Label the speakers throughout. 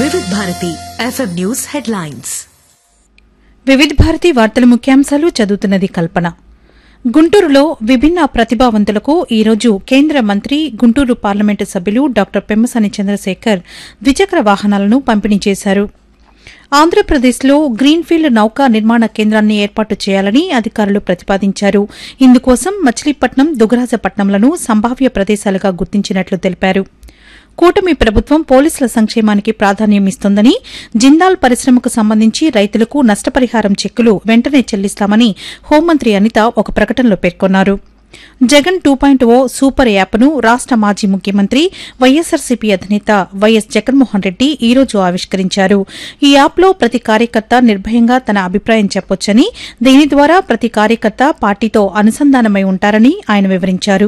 Speaker 1: వివిధ Bharati FM news headlines
Speaker 2: వివిధ భారతి వార్తల ముఖ్యాంశాలు చదువుతున్నది కల్పన గుంటూరులో విభిన్న ప్రతిభావంతులకు ఈరోజు కేంద్ర మంత్రి గుంటూరు పార్లమెంటు సభ్యులు డాక్టర్ పెమ్మసాని చంద్రశేఖర్ ద్విచక్ర వాహనాలను పంపిణీ చేశారు ఆంధ్రప్రదేశ్లో గ్రీన్ఫీల్డ్ నౌకా నిర్మాణ కేంద్రాన్ని ఏర్పాటు చేయాలని అధికారులు ప్రతిపాదించారు ఇందుకోసం మచిలీపట్నం దుగరాజపట్నంలను సంభావ్య ప్రదేశాలుగా గుర్తించినట్లు తెలిపారు కూటమి ప్రభుత్వం పోలీసుల సంక్షేమానికి ప్రాధాన్యం ఇస్తోందని జిందాల్ పరిశ్రమకు సంబంధించి రైతులకు నష్టపరిహారం చెక్కులు వెంటనే చెల్లిస్తామని హోంమంత్రి అనిత ఒక ప్రకటనలో పేర్కొన్నారు Jagan two point O super యాప్ను రాష్ట మాజీ ముఖ్యమంత్రి వైఎస్సార్సీపీ అధినేత వైఎస్ జగన్మోహన్ రెడ్డి ఈ రోజు ఆవిష్కరించారు ఈ యాప్లో ప్రతి కార్యకర్త నిర్భయంగా తన అభిప్రాయం చెప్పొచ్చని దీని ద్వారా ప్రతి కార్యకర్త పార్టీతో అనుసంధానమై ఉంటారని ఆయన వివరించారు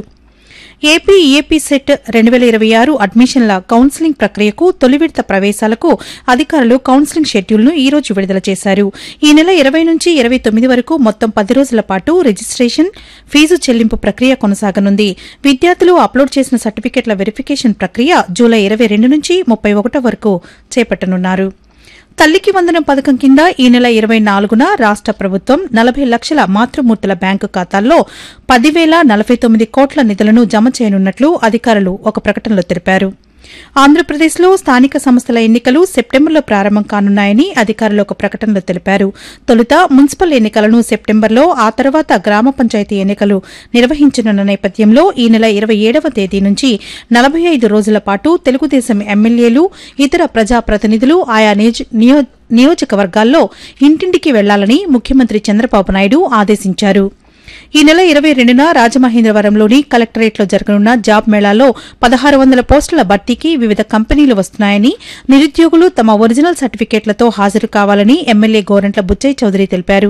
Speaker 2: ఏపీ ఏపీ సెట్ రెండు వేల ఇరవై ఆరు అడ్మిషన్ల కౌన్సిలింగ్ ప్రక్రియకు తొలి విడత ప్రవేశాలకు అధికారులు కౌన్సిలింగ్ షెడ్యూల్ను ఈ రోజు విడుదల చేశారు ఈ నెల ఇరవై నుంచి ఇరవై తొమ్మిది వరకు మొత్తం పది రోజుల పాటు రిజిస్ట్రేషన్ ఫీజు చెల్లింపు ప్రక్రియ కొనసాగనుంది విద్యార్థులు అప్లోడ్ చేసిన సర్టిఫికెట్ల వెరిఫికేషన్ ప్రక్రియ జూలై ఇరవై రెండు నుంచి ముప్పై ఒకటో వరకు చేపట్టనున్నారు తల్లికి వందనం పథకం కింద ఈ నెల ఇరవై నాలుగున రాష్ట ప్రభుత్వం నలభై లక్షల మాతృమూర్తుల బ్యాంకు ఖాతాల్లో పదివేల నలభై తొమ్మిది కోట్ల నిధులను జమ చేయనున్నట్లు అధికారులు ఒక ప్రకటనలో తెలిపారు ఆంధ్రప్రదేశ్లో స్థానిక సంస్థల ఎన్నికలు సెప్టెంబర్లో ప్రారంభం కానున్నాయని అధికారులు ఒక ప్రకటనలో తెలిపారు తొలుత మున్సిపల్ ఎన్నికలను సెప్టెంబర్లో ఆ తర్వాత గ్రామ పంచాయతీ ఎన్నికలు నిర్వహించనున్న నేపథ్యంలో ఈ నెల ఇరవై ఏడవ తేదీ నుంచి నలభై ఐదు రోజుల పాటు తెలుగుదేశం ఎమ్మెల్యేలు ఇతర ప్రజాప్రతినిధులు ఆయా నియోజ- నియో- నియోజకవర్గాల్లో ఇంటింటికి వెళ్లాలని ముఖ్యమంత్రి చంద్రబాబు నాయుడు ఆదేశించారు ఈ నెల ఇరవై రెండున రాజమహేంద్రవరంలోని కలెక్టరేట్లో జరగనున్న జాబ్ మేళాలో పదహారు వందల పోస్టుల భర్తీకి వివిధ కంపెనీలు వస్తున్నాయని నిరుద్యోగులు తమ ఒరిజినల్ సర్టిఫికేట్లతో హాజరు కావాలని ఎమ్మెల్యే గోరంట్ల బుచ్చయ్య చౌదరి తెలిపారు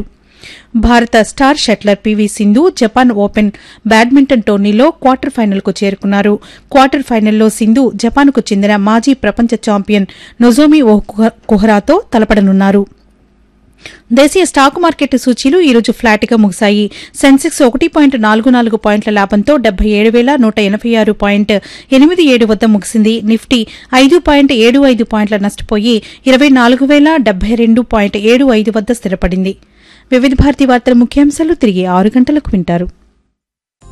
Speaker 2: భారత star shuttler PV Sindhu Japan open badminton టోర్నీలో క్వార్టర్ ఫైనల్కు చేరుకున్నారు క్వార్టర్ ఫైనల్లో సింధు జపాన్కు చెందిన మాజీ ప్రపంచ ఛాంపియన్ నొజోమి ఓ కుహరాతో తలపడనున్నారు దేశీయ స్టాక్ మార్కెట్ సూచీలు ఈ రోజు ఫ్లాట్గా ముగిశాయి సెన్సెక్స్ ఒకటి పాయింట్ నాలుగు నాలుగు పాయింట్ల లాభంతో డెబ్బై ఏడు వేల నూట ఎనభై ఆరు పాయింట్ ఎనిమిది ఏడు వద్ద ముగిసింది నిఫ్టీ ఐదు పాయింట్ ఏడు ఐదు పాయింట్ల నష్టపోయి ఇరవై నాలుగు వేల డెబ్బై రెండు పాయింట్ ఏడు ఐదు వద్ద స్థిరపడింది వివిధ భారతి వార్తల ముఖ్యాంశాలు తిరిగి ఆరు గంటలకు వింటారు